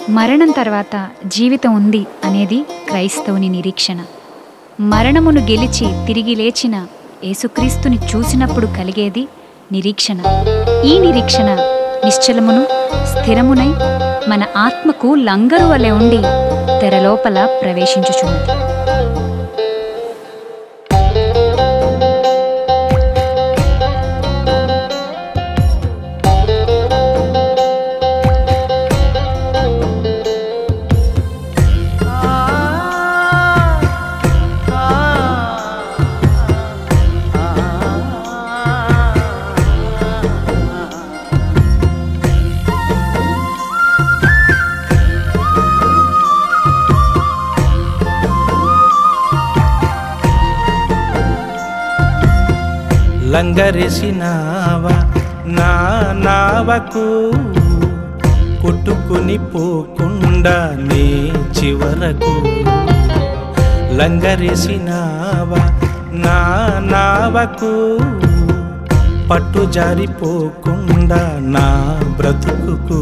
మరణం తర్వాత జీవితం ఉంది అనేది క్రైస్తవుని నిరీక్షణ మరణమును గెలిచి తిరిగి లేచిన యేసుక్రీస్తుని చూసినప్పుడు కలిగేది నిరీక్షణ ఈ నిరీక్షణ నిశ్చలమును స్థిరమునై మన ఆత్మకు లంగరు వలె ఉండి తెరలోపల ప్రవేశించుచున్నది లంగరేసినావా నా నావకు కొట్టుకుని పోకుండా నీ చివరకు లంగరేసినావా నా నావకు పట్టు జారిపోకుండా నా బ్రతుకుకు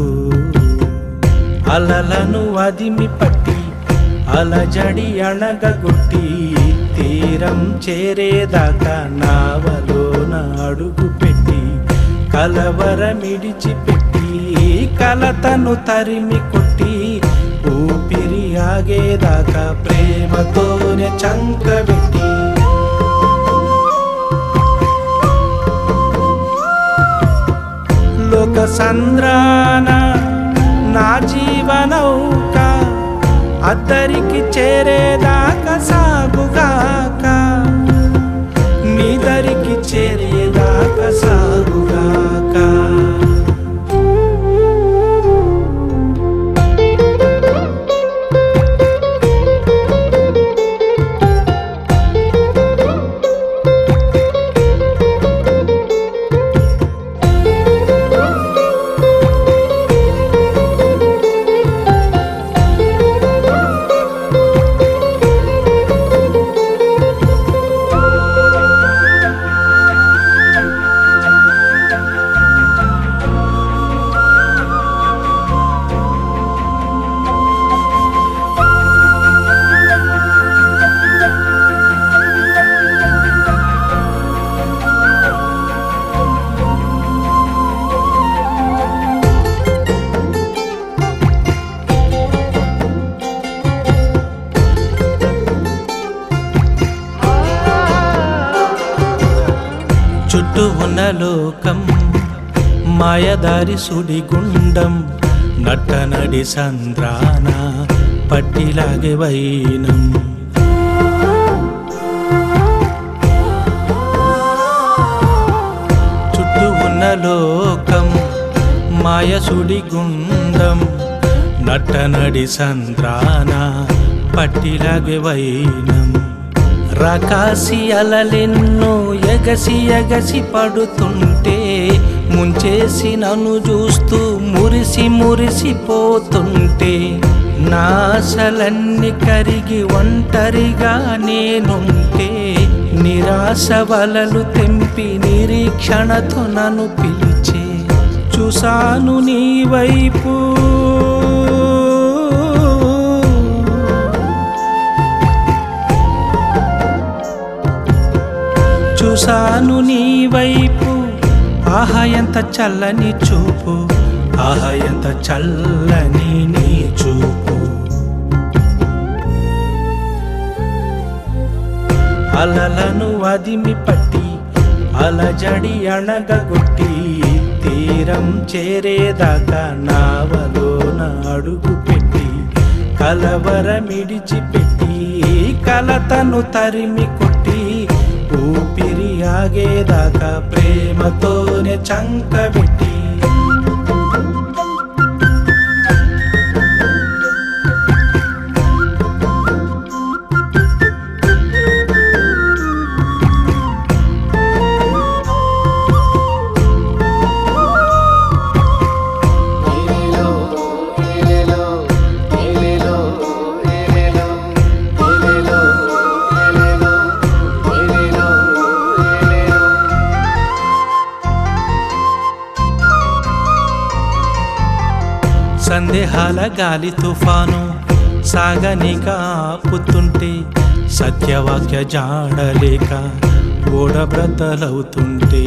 అలలను అదిమి పట్టి అలజడి అణగగొట్టి తీరం చేరేదాకా నావలోన అడుగు పెట్టి కలవరమిడిచి పెట్టి కలతను తరిమి కొట్టి ఊపిరి ఆగేదాకా ప్రేమతోనే చంకబెట్టి లోక సంద్రాన నా జీవనౌక అద్దరికి చేరేదాకా సాగుగాక నీ దరికి చేరేదాకా సాగుగాక చుట్టూ ఉన్న లోకం మాయదారి సుడిగుండం నట్టనడి సంద్రాన పట్టిలాగే వైనం చుట్టూ ఉన్న లోకం మాయ సుడిగుండం నట్టనడి సంద్రాన పట్టిలాగే వైనం రకాసి అలలెన్నో ఎగసి ఎగసి పడుతుంటే ముంచేసి నన్ను చూస్తూ మురిసి మురిసిపోతుంటే నాశలన్నీ కరిగి ఒంటరిగా నేనుంటే నిరాశ వలలు తెంపి నిరీక్షణతో నన్ను పిలిచే చూసాను నీ వైపు చూసాను నీ వైపు ఆహా ఎంత చల్లని చూపు ఆహా ఎంత చల్లని నీ చూపు అలలను అదిమి పట్టి అలజడి అణగగొట్టి తీరం చేరేదాకా నావలోన అడుగు పెట్టి కలవరమిడిచి పెట్టి కలతను తరిమి కొట్టి ఊపిరి ఆగేదాకా ప్రేమతోనే చంకబెట్టి సందేహాల గాలి తుఫాను సాగనిక ఆపుతుంటే సత్యవాక్య జాడలేక ఓడబ్రతలవుతుంటే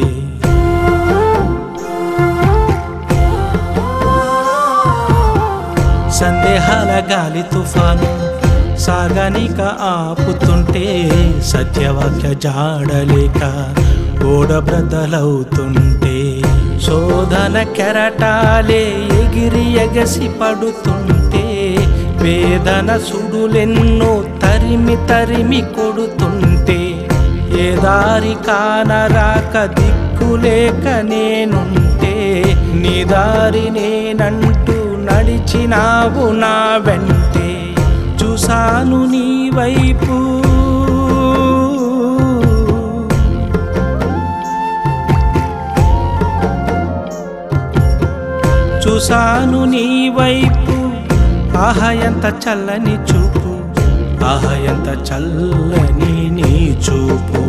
సందేహాల గాలి తుఫాను సాగనిక ఆపుతుంటే సత్యవాక్య జాడలేక ఓడబ్రదలవుతుంటే శోధన కెరటాలే ఎగిరి ఎగసి పడుతుంటే వేదన సుడులెన్నో తరిమి తరిమి కొడుతుంటే ఏ దారి కానరాక దిక్కులేక నేనుంటే నీ దారి నేనంటూ నడిచినావు నా వెంటే చూసాను నీ వైపు చూసాను నీ వైపు ఆహ ఎంత చల్లని చూపు ఆహ ఎంత చల్లని నీ చూపు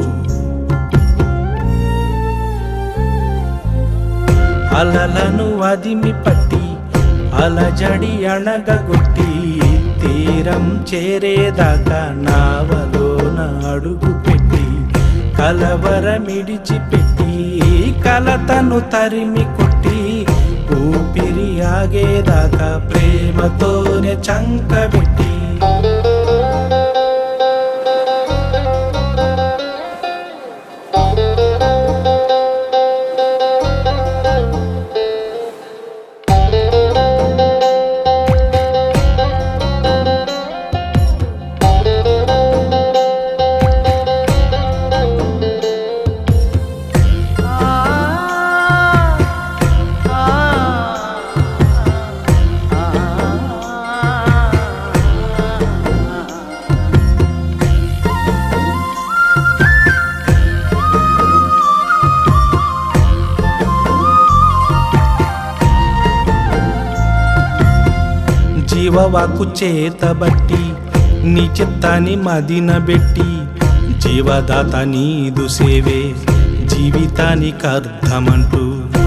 అలలను అదిమి పట్టి అలజడి అణగగొట్టి తీరం చేరేదాకా నావలోన అడుగు పెట్టి కలవరమిడిచి పెట్టి కలతను తరిమి కొట్టి ఊపిరి ఆగేదాకా ప్రేమతోనే చంకబెట్టి జీవవాకు చేతబట్టి నీ చిత్తాన్ని మదినబెట్టి జీవదాత నీదు సేవే జీవితానికి అర్థమంటూ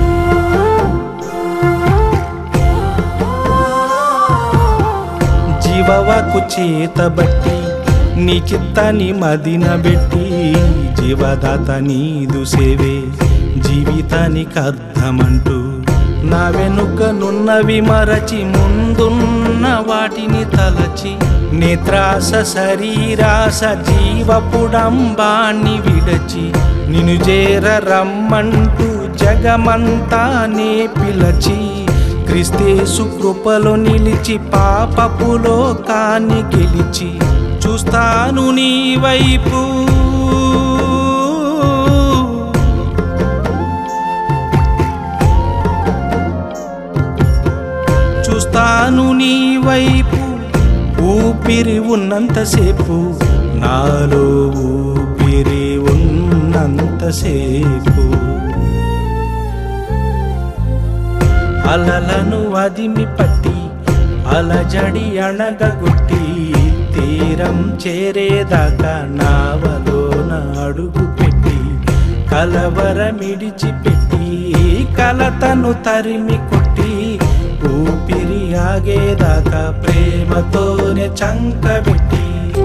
జీవవాకు చేతబట్టి నీ చిత్తాన్ని మదినబెట్టి జీవదాత నీదు సేవే జీవితానికి అర్థమంటూ నా వెనుకనున్నవి మరచి ముందున్న వాటిని తలచి నేత్రాస శరీరాస జీవపుడంబాన్ని విడచి నిన్ను చేర రమ్మంటూ జగమంతా నే పిలచి క్రిస్తేసు కృపలో నిలిచి పాపపులో కాని గెలిచి చూస్తాను నీ వైపు చూస్తాను నీ వైపు ఊపిరి ఉన్నంతసేపు నాలో ఊపిరి ఉన్నంతసేపు అలలను అదిమి పట్టి అలజడి అణగగొట్టి తీరం చేరేదాకా నావలోన అడుగు పెట్టి కలవరమిడిచి పెట్టి కలతను తరిమి కొట్టి ఊపిరి ఆగేదాకా ప్రేమతోనే చంకబెట్టి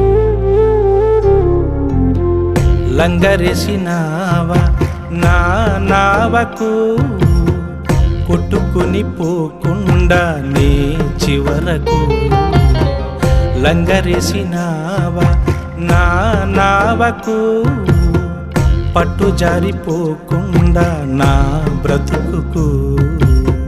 లంగరేసినావా నా నావకు కొట్టుకుని పోకుండా నే చివరకు లంగరేసినావా నా నావకు పట్టు జారిపోకుండా నా బ్రతుకుకు